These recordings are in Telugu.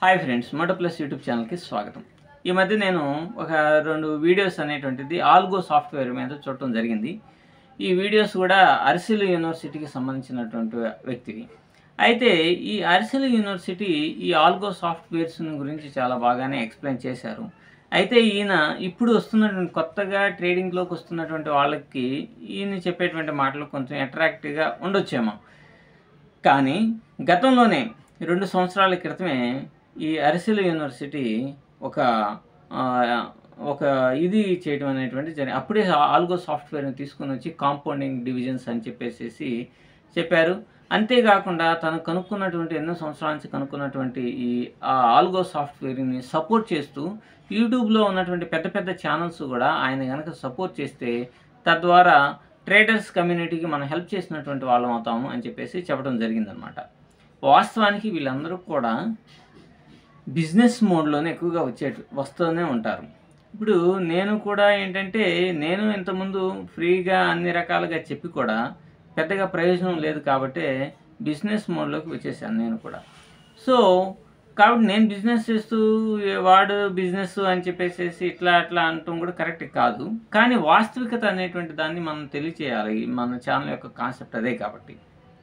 hi friends moto plus YouTube ఛానల్కి స్వాగతం ఈ మధ్య నేను ఒక రెండు వీడియోస్ అనేటువంటిది ఆల్గో సాఫ్ట్వేర్ మీద చూడటం జరిగింది ఈ వీడియోస్ కూడా అరిసిల్ యూనివర్సిటీకి సంబంధించినటువంటి వ్యక్తివి అయితే ఈ అరిసిల్ యూనివర్సిటీ ఈ ఆల్గో సాఫ్ట్వేర్స్ గురించి చాలా బాగానే ఎక్స్ప్లెయిన్ చేశారు అయితే ఈయన ఇప్పుడు వస్తున్నటువంటి కొత్తగా ట్రేడింగ్లోకి వస్తున్నటువంటి వాళ్ళకి ఈయన చెప్పేటువంటి మాటలు కొంచెం అట్రాక్టివ్గా ఉండొచ్చేమో కానీ గతంలోనే రెండు సంవత్సరాల క్రితమే ఈ అరిసిల్ యూనివర్సిటీ ఒక ఆ, ఒక ఇది చేయడం అనేటువంటి జరిగింది అప్పుడే ఆల్గో సాఫ్ట్వేర్ని తీసుకొని వచ్చి కాంపౌండింగ్ డివిజన్స్ అని చెప్పేసి చెప్పారు అంతేకాకుండా తను కనుక్కున్నటువంటి ఎన్నో సంవత్సరాల నుంచి కనుక్కున్నటువంటి ఈ ఆ ఆల్గో సాఫ్ట్వేర్ని సపోర్ట్ చేస్తూ యూట్యూబ్లో ఉన్నటువంటి పెద్ద పెద్ద ఛానల్స్ కూడా ఆయన కనుక సపోర్ట్ చేస్తే తద్వారా ట్రేడర్స్ కమ్యూనిటీకి మనం హెల్ప్ చేసినటువంటి వాళ్ళం అవుతాము అని చెప్పేసి చెప్పడం జరిగిందనమాట వాస్తవానికి వీళ్ళందరూ కూడా బిజినెస్ మోడ్లోనే ఎక్కువగా వచ్చే వస్తూనే ఉంటారు ఇప్పుడు నేను కూడా ఏంటంటే నేను ఇంతకుముందు ఫ్రీగా అన్ని రకాలుగా చెప్పి కూడా పెద్దగా ప్రయోజనం లేదు కాబట్టి బిజినెస్ మోడ్లోకి వచ్చేసాను నేను కూడా సో కాబట్టి నేను బిజినెస్ చేస్తూ ఏ వాడు బిజినెస్ అని చెప్పేసి ఇట్లా అట్లా అనటం కూడా కరెక్ట్ కాదు కానీ వాస్తవికత అనేటువంటి దాన్ని మనం తెలియచేయాలి మన ఛానల్ యొక్క కాన్సెప్ట్ అదే కాబట్టి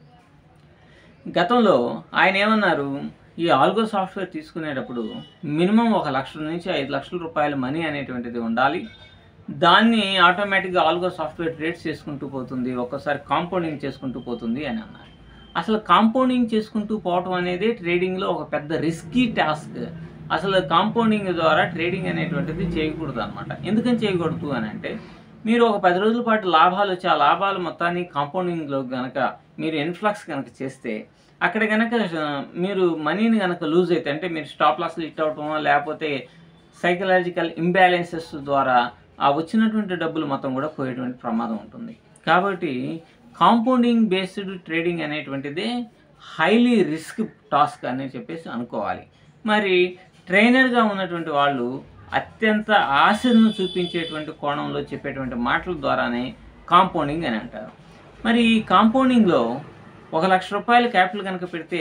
గతంలో ఆయన ఏమన్నారు ఈ ఆల్గో సాఫ్ట్వేర్ తీసుకునేటప్పుడు మినిమం ఒక లక్ష నుంచి ఐదు లక్షల రూపాయల మనీ అనేటువంటిది ఉండాలి దాన్ని ఆటోమేటిక్గా ఆల్గో సాఫ్ట్వేర్ ట్రేడ్స్ చేసుకుంటూ పోతుంది ఒక్కోసారి కాంపౌండింగ్ చేసుకుంటూ పోతుంది అని అన్నారు అసలు కాంపౌండింగ్ చేసుకుంటూ పోవటం అనేది ట్రేడింగ్లో ఒక పెద్ద రిస్కీ టాస్క్ అసలు కాంపౌండింగ్ ద్వారా ట్రేడింగ్ అనేటువంటిది చేయకూడదు అనమాట ఎందుకని చేయకూడదు అని అంటే మీరు ఒక పది రోజుల పాటు లాభాలు వచ్చి ఆ లాభాలు మొత్తాన్ని కాంపౌండింగ్లో కనుక మీరు ఇన్ఫ్లక్స్ కనుక చేస్తే అక్కడ కనుక మీరు మనీని కనుక లూజ్ అయితే అంటే మీరు స్టాప్ లాస్లు హిట్ అవటమో లేకపోతే సైకలాజికల్ ఇంబ్యాలెన్సెస్ ద్వారా ఆ వచ్చినటువంటి డబ్బులు మొత్తం కూడా పోయేటువంటి ప్రమాదం ఉంటుంది కాబట్టి కాంపౌండింగ్ బేస్డ్ ట్రేడింగ్ అనేటువంటిదే హైలీ రిస్క్ టాస్క్ అని చెప్పేసి అనుకోవాలి మరి ట్రైనర్గా ఉన్నటువంటి వాళ్ళు అత్యంత ఆశను చూపించేటువంటి కోణంలో చెప్పేటువంటి మాటల ద్వారానే కాంపౌండింగ్ అని అంటారు మరి ఈ కాంపౌండింగ్లో ఒక లక్ష రూపాయల క్యాపిటల్ కనుక పెడితే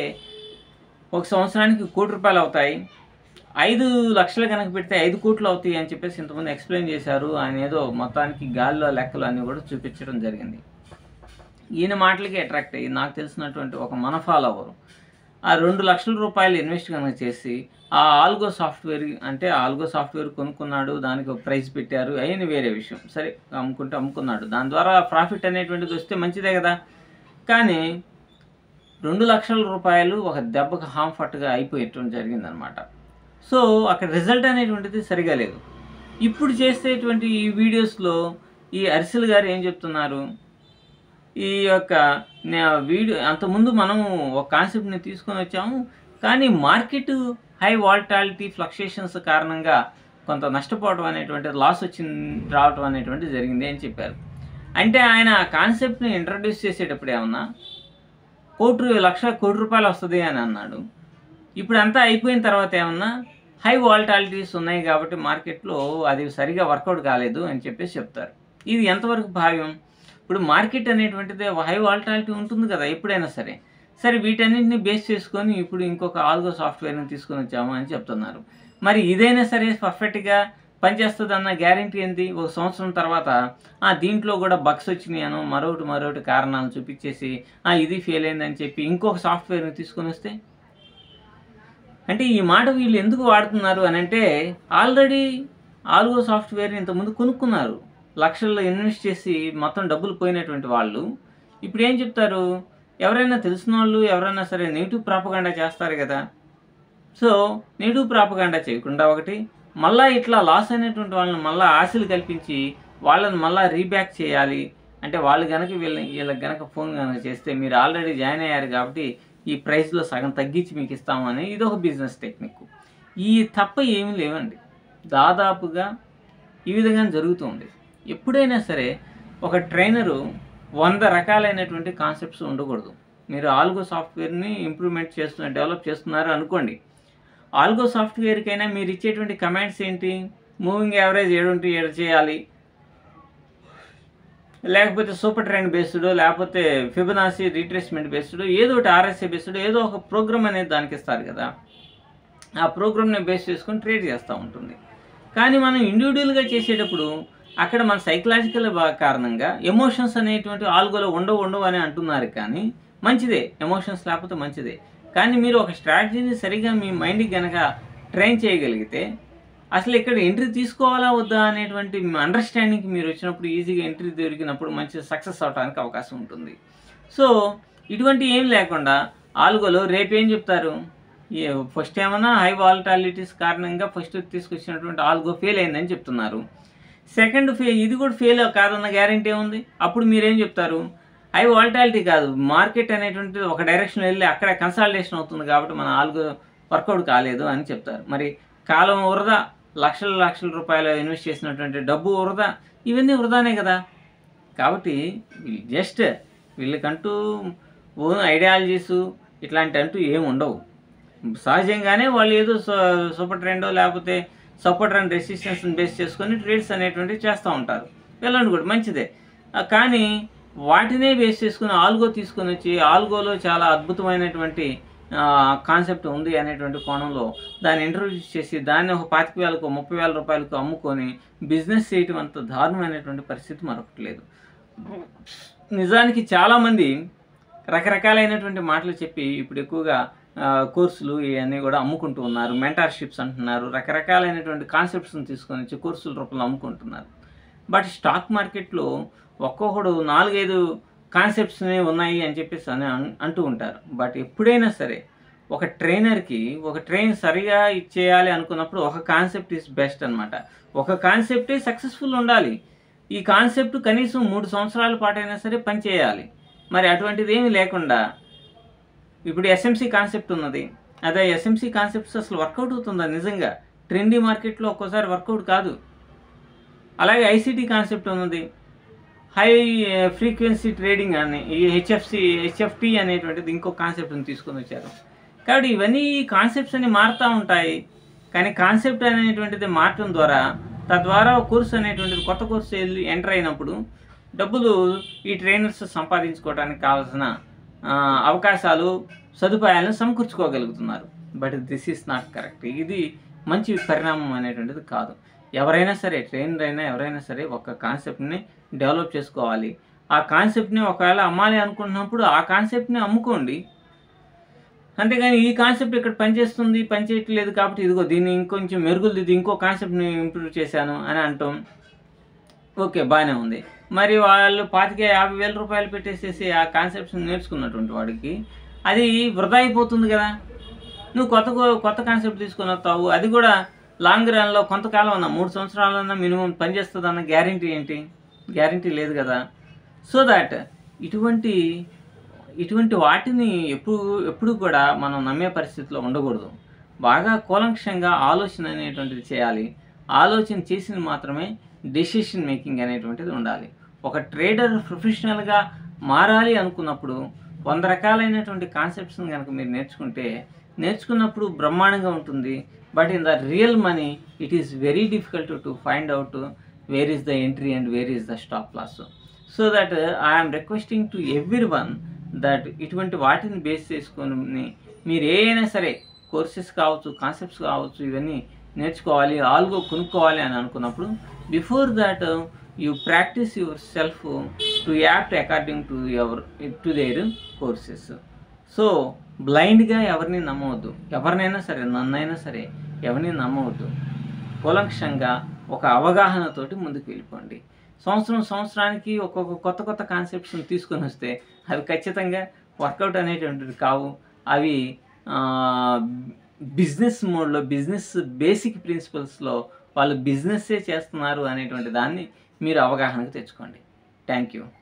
ఒక సంవత్సరానికి కోటి రూపాయలు అవుతాయి ఐదు లక్షలు కనుక పెడితే ఐదు కోట్లు అవుతాయి అని చెప్పేసి ఇంతమంది ఎక్స్ప్లెయిన్ చేశారు ఆయన ఏదో మొత్తానికి గాల్లో లెక్కలు అన్నీ కూడా చూపించడం జరిగింది ఈయన మాటలకి అట్రాక్ట్ అయ్యి నాకు తెలిసినటువంటి ఒక మన ఫాలోవరు ఆ రెండు లక్షల రూపాయలు ఇన్వెస్ట్ కనుక చేసి ఆ ఆల్గో సాఫ్ట్వేర్ అంటే ఆల్గో సాఫ్ట్వేర్ కొనుక్కున్నాడు దానికి ఒక ప్రైస్ పెట్టారు అయిన వేరే విషయం సరే అమ్ముకుంటే అమ్ముకున్నాడు దాని ద్వారా ప్రాఫిట్ అనేటువంటిది వస్తే మంచిదే కదా కానీ రెండు లక్షల రూపాయలు ఒక దెబ్బకు హాంఫర్ట్గా అయిపోయటం జరిగిందనమాట సో అక్కడ రిజల్ట్ అనేటువంటిది సరిగా లేదు ఇప్పుడు చేసేటువంటి ఈ వీడియోస్లో ఈ అరిసెల్ గారు ఏం చెప్తున్నారు ఈ యొక్క నే- వీడియో అంతకుముందు మనము ఒక కాన్సెప్ట్ని తీసుకొని వచ్చాము కానీ మార్కెట్ హై వాల్టాలిటీ ఫ్లక్చుయేషన్స్ కారణంగా కొంత నష్టపోవడం అనేటువంటి లాస్ వచ్చింది రావటం అనేటువంటి జరిగింది అని చెప్పారు అంటే ఆయన ఆ కాన్సెప్ట్ని ఇంట్రడ్యూస్ చేసేటప్పుడు ఏమన్నా కోటి రూ- లక్ష కోటి రూపాయలు వస్తుంది అని అన్నాడు ఇప్పుడు అంతా అయిపోయిన తర్వాత ఏమన్నా హై వాల్టాలిటీస్ ఉన్నాయి కాబట్టి మార్కెట్లో అది సరిగా వర్కౌట్ కాలేదు అని చెప్పేసి చెప్తారు ఇది ఎంతవరకు భావ్యం ఇప్పుడు మార్కెట్ అనేటువంటిది హై వాల్టాలిటీ ఉంటుంది కదా ఎప్పుడైనా సరే సరే వీటన్నింటిని బేస్ చేసుకొని ఇప్పుడు ఇంకొక ఆల్గో సాఫ్ట్వేర్ని తీసుకొని వచ్చాము అని చెప్తున్నారు మరి ఇదైనా సరే పర్ఫెక్ట్గా పనిచేస్తుంది అన్న గ్యారంటీ ఏంటి ఒక సంవత్సరం తర్వాత ఆ దీంట్లో కూడా బగ్స్ వచ్చినాయను మరొకటి మరొకటి కారణాలు చూపించేసి ఆ ఇది ఫెయిల్ అయిందని చెప్పి ఇంకొక సాఫ్ట్వేర్ని తీసుకొని వస్తే అంటే ఈ మాట వీళ్ళు ఎందుకు వాడుతున్నారు అని అంటే ఆల్రెడీ ఆల్గో సాఫ్ట్వేర్ని ఇంతకుముందు కొనుక్కున్నారు లక్షల్లో ఇన్వెస్ట్ చేసి మొత్తం డబ్బులు పోయినటువంటి వాళ్ళు ఇప్పుడు ఏం చెప్తారు ఎవరైనా తెలిసిన వాళ్ళు ఎవరైనా సరే నెగిటివ్ ప్రాపగాండా చేస్తారు కదా సో నెగిటివ్ ప్రాపగాండా చేయకుండా ఒకటి మళ్ళా ఇట్లా లాస్ అయినటువంటి వాళ్ళని మళ్ళీ ఆశలు కల్పించి వాళ్ళని మళ్ళీ రీబ్యాక్ చేయాలి అంటే వాళ్ళు కనుక వీళ్ళని వీళ్ళకి కనుక ఫోన్ కనుక చేస్తే మీరు ఆల్రెడీ జాయిన్ అయ్యారు కాబట్టి ఈ ప్రైస్లో సగం తగ్గించి మీకు ఇస్తామని ఇది ఒక బిజినెస్ టెక్నిక్ ఈ తప్ప ఏమీ లేవండి దాదాపుగా ఈ విధంగా జరుగుతుంది ఎప్పుడైనా సరే ఒక ట్రైనరు వంద రకాలైనటువంటి కాన్సెప్ట్స్ ఉండకూడదు మీరు ఆల్గో సాఫ్ట్వేర్ని ఇంప్రూవ్మెంట్ చేస్తున్నారు డెవలప్ చేస్తున్నారు అనుకోండి ఆల్గో సాఫ్ట్వేర్కైనా మీరు ఇచ్చేటువంటి కమాండ్స్ ఏంటి మూవింగ్ యావరేజ్ ఏడుంటే ఏడు చేయాలి లేకపోతే సూపర్ ట్రెండ్ బేస్డ్ లేకపోతే ఫిబనాసి రీట్రేస్మెంట్ బేస్డ్ ఏదో ఒకటి ఆర్ఎస్ఏ బేస్డ్ ఏదో ఒక ప్రోగ్రామ్ అనేది దానికి ఇస్తారు కదా ఆ ప్రోగ్రామ్ని బేస్ చేసుకొని ట్రేడ్ చేస్తూ ఉంటుంది కానీ మనం ఇండివిజువల్గా చేసేటప్పుడు అక్కడ మన సైకలాజికల్ కారణంగా ఎమోషన్స్ అనేటువంటి ఆల్గోలో ఉండవు ఉండవు అని అంటున్నారు కానీ మంచిదే ఎమోషన్స్ లేకపోతే మంచిదే కానీ మీరు ఒక స్ట్రాటజీని సరిగా మీ మైండ్కి కనుక ట్రైన్ చేయగలిగితే అసలు ఇక్కడ ఎంట్రీ తీసుకోవాలా వద్దా అనేటువంటి అండర్స్టాండింగ్కి మీరు వచ్చినప్పుడు ఈజీగా ఎంట్రీ దొరికినప్పుడు మంచి సక్సెస్ అవడానికి అవకాశం ఉంటుంది సో ఇటువంటి ఏం లేకుండా ఆల్గోలో రేపేం చెప్తారు ఫస్ట్ ఏమన్నా హై వాలటాలిటీస్ కారణంగా ఫస్ట్ తీసుకొచ్చినటువంటి ఆల్గో ఫెయిల్ అయిందని చెప్తున్నారు సెకండ్ ఫే ఇది కూడా ఫెయిల్ కాదన్న గ్యారంటీ ఉంది అప్పుడు మీరేం చెప్తారు హై వాలటాలిటీ కాదు మార్కెట్ అనేటువంటిది ఒక డైరెక్షన్ వెళ్ళి అక్కడ కన్సల్టేషన్ అవుతుంది కాబట్టి మన ఆల్గో వర్కౌట్ కాలేదు అని చెప్తారు మరి కాలం వృధా లక్షల లక్షల రూపాయలు ఇన్వెస్ట్ చేసినటువంటి డబ్బు వృధా ఇవన్నీ వృధానే కదా కాబట్టి జస్ట్ వీళ్ళకంటూ ఓన్ ఐడియాలజీస్ ఇట్లాంటి అంటూ ఏమి ఉండవు సహజంగానే వాళ్ళు ఏదో సూపర్ ట్రెండో లేకపోతే సపోర్ట్ అండ్ రెసిస్టెన్స్ని బేస్ చేసుకొని ట్రేడ్స్ అనేటువంటివి చేస్తూ ఉంటారు వెళ్ళండి కూడా మంచిదే ఆ, కానీ వాటినే బేస్ చేసుకుని ఆల్గో తీసుకొని వచ్చి ఆల్గోలో చాలా అద్భుతమైనటువంటి కాన్సెప్ట్ ఉంది అనేటువంటి కోణంలో దాన్ని ఇంట్రొడ్యూస్ చేసి దాన్ని ఒక పాతిక వేలకు ముప్పై వేల రూపాయలకు అమ్ముకొని బిజినెస్ చేయటం అంత దారుణమైనటువంటి పరిస్థితి మరొకటి లేదు నిజానికి చాలామంది రకరకాలైనటువంటి మాటలు చెప్పి ఇప్పుడు ఎక్కువగా ఆ, కోర్సులు ఇవన్నీ కూడా అమ్ముకుంటూ ఉన్నారు మెంటార్షిప్స్ అంటున్నారు రకరకాలైనటువంటి కాన్సెప్ట్స్ని తీసుకొని వచ్చి కోర్సుల రూపంలో అమ్ముకుంటున్నారు బట్ స్టాక్ మార్కెట్లో ఒక్కొక్కడు నాలుగైదు కాన్సెప్ట్స్నే ఉన్నాయి అని చెప్పేసి అని అన్- అంటూ ఉంటారు బట్ ఎప్పుడైనా సరే ఒక ట్రైనర్కి ఒక ట్రైన్ సరిగా ఇచ్చేయాలి అనుకున్నప్పుడు ఒక కాన్సెప్ట్ ఈజ్ బెస్ట్ అన్నమాట ఒక కాన్సెప్టే సక్సెస్ఫుల్ ఉండాలి ఈ కాన్సెప్ట్ కనీసం మూడు సంవత్సరాల పాటైనా సరే పనిచేయాలి మరి అటువంటిది ఏమీ లేకుండా ఇప్పుడు ఎస్ఎంసి కాన్సెప్ట్ ఉన్నది అదే ఎస్ఎంసి కాన్సెప్ట్స్ అసలు వర్కౌట్ అవుతుందా నిజంగా ట్రెండీ మార్కెట్లో ఒక్కోసారి వర్కౌట్ కాదు అలాగే ఐసిటీ కాన్సెప్ట్ ఉన్నది హై ఫ్రీక్వెన్సీ ట్రేడింగ్ అని ఈ హెచ్ఎఫ్సి హెచ్ఎఫ్టి అనేటువంటిది ఇంకో కాన్సెప్ట్ని తీసుకొని వచ్చారు కాబట్టి ఇవన్నీ కాన్సెప్ట్స్ అన్ని మారుతూ ఉంటాయి కానీ కాన్సెప్ట్ అనేటువంటిది మారటం ద్వారా తద్వారా కోర్స్ అనేటువంటిది కొత్త కోర్సు వెళ్ళి ఎంటర్ అయినప్పుడు డబ్బులు ఈ ట్రైనర్స్ సంపాదించుకోవడానికి కావాల్సిన ఆ, అవకాశాలు సదుపాయాలను సమకూర్చుకోగలుగుతున్నారు but this is not correct ఇది మంచి పరిణామం అనేటువంటిది కాదు ఎవరైనా సరే ట్రైనర్ అయినా ఎవరైనా సరే ఒక కాన్సెప్ట్ని డెవలప్ చేసుకోవాలి ఆ కాన్సెప్ట్ని ఒకవేళ అమ్మాలి అనుకుంటున్నప్పుడు ఆ కాన్సెప్ట్ని అమ్ముకోండి అంతేగాని ఈ కాన్సెప్ట్ ఇక్కడ పనిచేస్తుంది పనిచేయట్లేదు కాబట్టి ఇదిగో దీన్ని ఇంకొంచెం మెరుగులు దిద్ది ఇంకో కాన్సెప్ట్ని ఇంప్రూవ్ చేశాను అని అంటాం ఓకే బాగానే ఉంది మరి వాళ్ళు పాతిక యాభై వేల రూపాయలు పెట్టేసేసి ఆ కాన్సెప్ట్స్ నేర్చుకున్నటువంటి వాడికి అది వృధా అయిపోతుంది కదా నువ్వు కొత్త కో- కొత్త కాన్సెప్ట్ తీసుకొని వస్తావు అది కూడా లాంగ్ రన్లో కొంతకాలం అన్న మూడు సంవత్సరాలన్నా మినిమం పనిచేస్తుంది అన్న గ్యారంటీ ఏంటి గ్యారంటీ లేదు కదా సో దాట్ ఇటువంటి ఇటువంటి వాటిని ఎప్పుడు ఎప్పుడు కూడా మనం నమ్మే పరిస్థితిలో ఉండకూడదు బాగా కూలంక్షంగా ఆలోచన అనేటువంటిది చేయాలి ఆలోచన చేసింది మాత్రమే డెసిషన్ మేకింగ్ అనేటువంటిది ఉండాలి ఒక ట్రేడర్ ప్రొఫెషనల్గా మారాలి అనుకున్నప్పుడు వంద రకాలైనటువంటి కాన్సెప్ట్స్ని కనుక మీరు నేర్చుకుంటే నేర్చుకున్నప్పుడు బ్రహ్మాండంగా ఉంటుంది but in the real money it is very difficult to find out where is the entry and where is the stop loss so that I'm requesting to every one that ఇటువంటి వాటిని బేస్ చేసుకొని మీరు ఏ అయినా సరే కోర్సెస్ కావచ్చు కాన్సెప్ట్స్ కావచ్చు ఇవన్నీ నేర్చుకోవాలి ఆల్గో కొనుక్కోవాలి అని అనుకున్నప్పుడు before that you practice yourself to act according to your to their courses so బ్లైండ్గా ఎవరిని నమ్మవద్దు ఎవరినైనా సరే నన్నైనా సరే ఎవరిని నమ్మవద్దు కూలంక్షంగా ఒక అవగాహనతోటి ముందుకు వెళ్ళిపోండి సంవత్సరం సంవత్సరానికి ఒక్కొక్క కొత్త కొత్త కాన్సెప్ట్స్ని తీసుకొని వస్తే అవి ఖచ్చితంగా వర్కౌట్ అనేటువంటివి కావు అవి బిజినెస్ మోడ్లో బిజినెస్ బేసిక్ ప్రిన్సిపల్స్లో వాళ్ళు బిజినెస్సే చేస్తున్నారు అనేటువంటి దాన్ని మీరు అవగాహనకు తెచ్చుకోండి థ్యాంక్ యూ